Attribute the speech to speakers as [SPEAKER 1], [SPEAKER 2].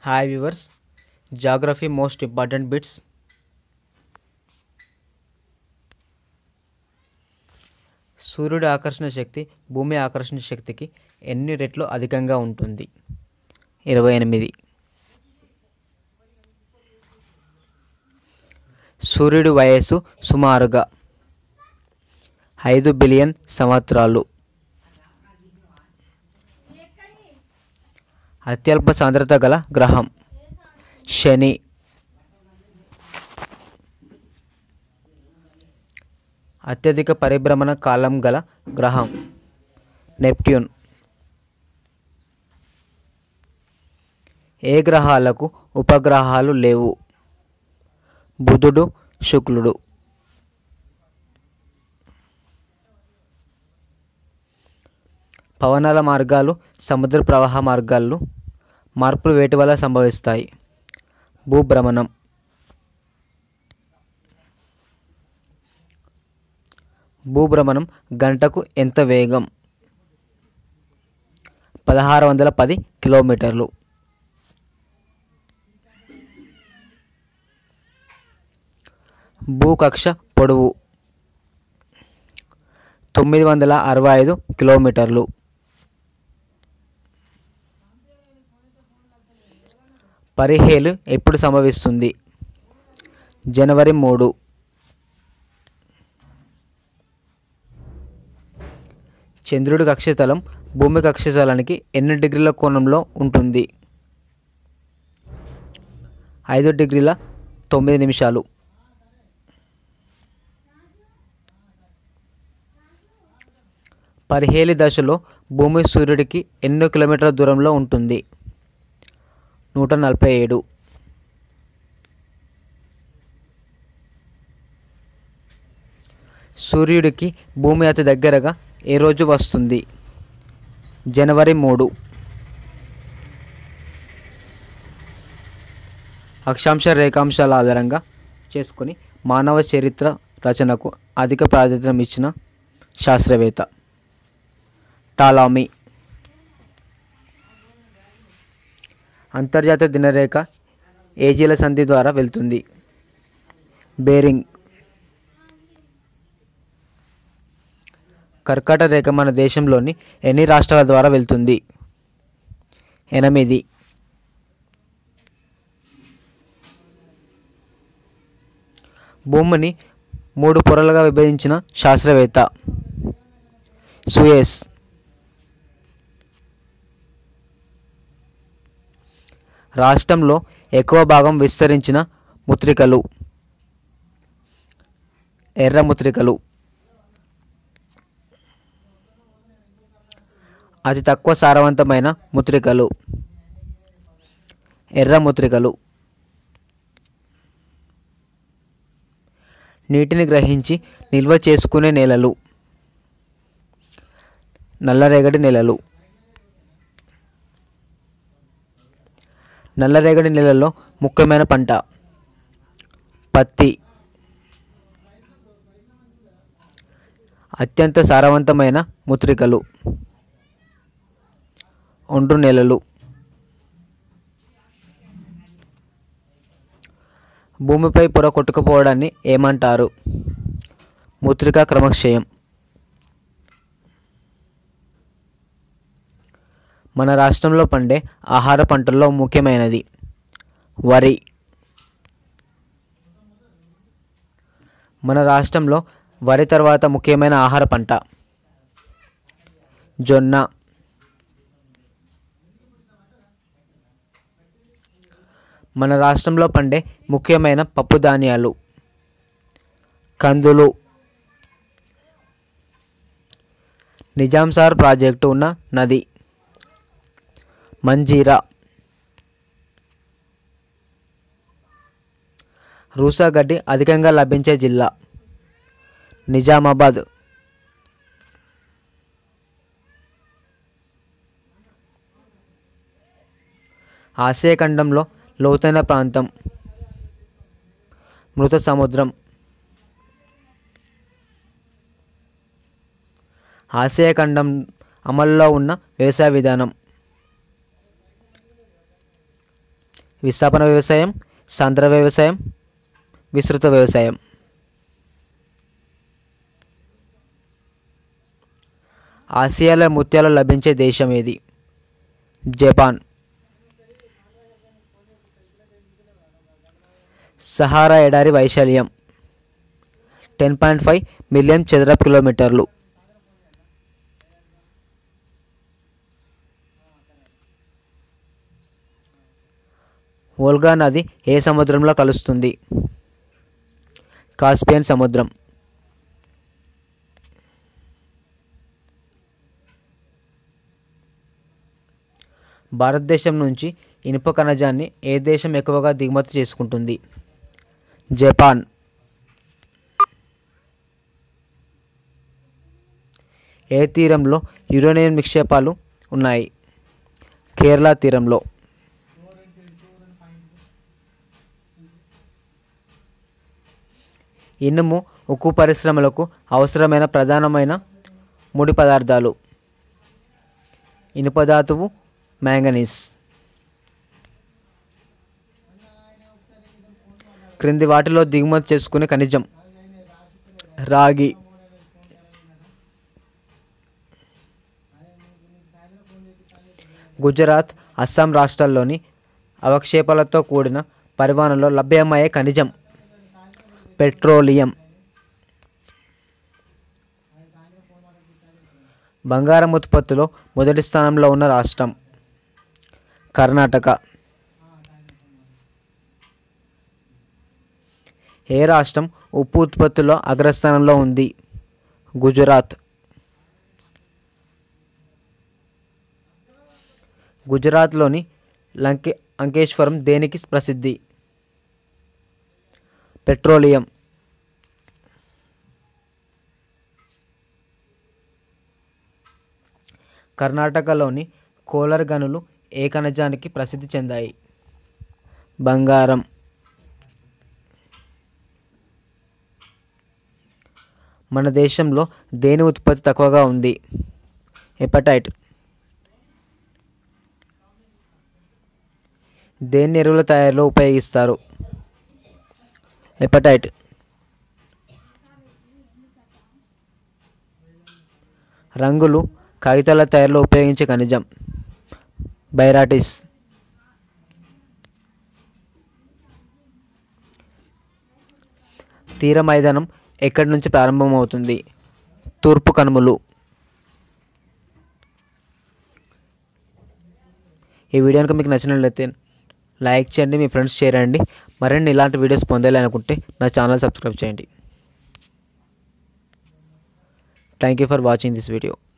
[SPEAKER 1] hi viewers geography most important bits సూర్యుడి ఆకర్షణ శక్తి భూమి ఆకర్షణ శక్తికి ఎన్ని రెట్లు అధికంగా ఉంటుంది ఇరవై ఎనిమిది సూర్యుడి వయస్సు సుమారుగా ఐదు బిలియన్ సంవత్సరాలు అత్యల్ప సాంద్రత గల గ్రహం శని అత్యధిక పరిభ్రమణ కాలం గల గ్రహం నెప్ట్యూన్ ఏ గ్రహాలకు ఉపగ్రహాలు లేవు బుధుడు శుక్రుడు పవనాల మార్గాలు సముద్ర ప్రవాహ మార్గాలు మార్పులు వేటి వల్ల సంభవిస్తాయి భూభ్రమణం భూభ్రమణం గంటకు ఎంత వేగం పదహారు వందల పది కిలోమీటర్లు భూకక్ష పొడవు తొమ్మిది వందల అరవై ఐదు కిలోమీటర్లు పరిహేలు ఎప్పుడు సంభవిస్తుంది జనవరి మూడు చంద్రుడి కక్షతలం భూమి కక్షతలానికి ఎన్ని డిగ్రీల కోణంలో ఉంటుంది ఐదు డిగ్రీల తొమ్మిది నిమిషాలు పరిహేలి దశలో భూమి సూర్యుడికి ఎన్నో కిలోమీటర్ల దూరంలో ఉంటుంది నూట నలభై ఏడు సూర్యుడికి భూమి అతి దగ్గరగా ఏ రోజు వస్తుంది జనవరి మూడు అక్షాంశ రేఖాంశాల ఆధారంగా చేసుకొని మానవ చరిత్ర రచనకు అధిక ప్రాధాన్యం ఇచ్చిన శాస్త్రవేత్త టాలామీ అంతర్జాతీయ దినరేఖ ఏజీల సంధి ద్వారా వెళ్తుంది బేరింగ్ కర్కాట రేఖ మన దేశంలోని ఎన్ని రాష్ట్రాల ద్వారా వెళ్తుంది ఎనిమిది భూమిని మూడు పొరలుగా విభజించిన శాస్త్రవేత్త సుయేస్ రాష్ట్రంలో ఎక్కువ భాగం విస్తరించిన ముద్రికలు ఎర్ర ముద్రికలు అతి తక్కువ సారవంతమైన ముద్రికలు ఎర్ర ముద్రికలు నీటిని గ్రహించి నిల్వ చేసుకునే నేలలు నల్లరేగడి నేలలు నల్లరేగడి నేలల్లో ముఖ్యమైన పంట పత్తి అత్యంత సారవంతమైన ముత్రికలు ఒండ్రు నేలలు భూమిపై పొర కొట్టుకుపోవడాన్ని ఏమంటారు ముత్రికా క్రమక్షయం మన రాష్ట్రంలో పండే ఆహార పంటల్లో ముఖ్యమైనది వరి మన రాష్ట్రంలో వరి తర్వాత ముఖ్యమైన ఆహార పంట జొన్న మన రాష్ట్రంలో పండే ముఖ్యమైన పప్పు ధాన్యాలు కందులు నిజాంసార్ ప్రాజెక్టు ఉన్న నది మంజీరా రూసా గడ్డి అధికంగా లభించే జిల్లా నిజామాబాద్ ఆసియా ఖండంలో లోతైన ప్రాంతం మృత సముద్రం ఆసియా ఖండం అమల్లో ఉన్న వ్యవసాయ విధానం విస్థాపన వ్యవసాయం సాంద్ర వ్యవసాయం విస్తృత వ్యవసాయం ఆసియాలో ముత్యాలు లభించే దేశం ఏది జపాన్ సహారా ఎడారి వైశాల్యం టెన్ పాయింట్ ఫైవ్ మిలియన్ చదరపు కిలోమీటర్లు వోల్గా నది ఏ సముద్రంలో కలుస్తుంది కాస్పియన్ సముద్రం భారతదేశం నుంచి ఇనుప ఖనిజాన్ని ఏ దేశం ఎక్కువగా దిగుమతి చేసుకుంటుంది జపాన్ ఏ తీరంలో యురేనియం నిక్షేపాలు ఉన్నాయి కేరళ తీరంలో ఇనుము ఉక్కు పరిశ్రమలకు అవసరమైన ప్రధానమైన ముడి పదార్థాలు ఇనుప ధాతువు మ్యాంగనీస్ క్రింది వాటిలో దిగుమతి చేసుకునే ఖనిజం రాగి గుజరాత్ అస్సాం రాష్ట్రాల్లోని అవక్షేపాలతో కూడిన పరిమాణంలో లభ్యమయ్యే ఖనిజం పెట్రోలియం బంగారం ఉత్పత్తిలో మొదటి స్థానంలో ఉన్న రాష్ట్రం కర్ణాటక ఏ రాష్ట్రం ఉప్పు ఉత్పత్తిలో అగ్రస్థానంలో ఉంది గుజరాత్ గుజరాత్లోని లంకే అంకేశ్వరం దేనికి ప్రసిద్ధి పెట్రోలియం కర్ణాటకలోని కోలర్ గనులు ఏ ఖనిజానికి ప్రసిద్ధి చెందాయి బంగారం మన దేశంలో దేని ఉత్పత్తి తక్కువగా ఉంది హెపటైట్ దేన్ని ఎరువుల తయారీలో ఉపయోగిస్తారు హెపటైట్ రంగులు కాగితాల తయారీలో ఉపయోగించే ఖనిజం బైరాటిస్ తీర మైదానం ఎక్కడి నుంచి ప్రారంభమవుతుంది తూర్పు కనుమలు ఈ వీడియో కనుక మీకు నచ్చినట్లయితే లైక్ చేయండి మీ ఫ్రెండ్స్ చేయండి మరిన్ని ఇలాంటి వీడియోస్ పొందాలి అనుకుంటే నా ఛానల్ సబ్స్క్రైబ్ చేయండి thank you for watching this video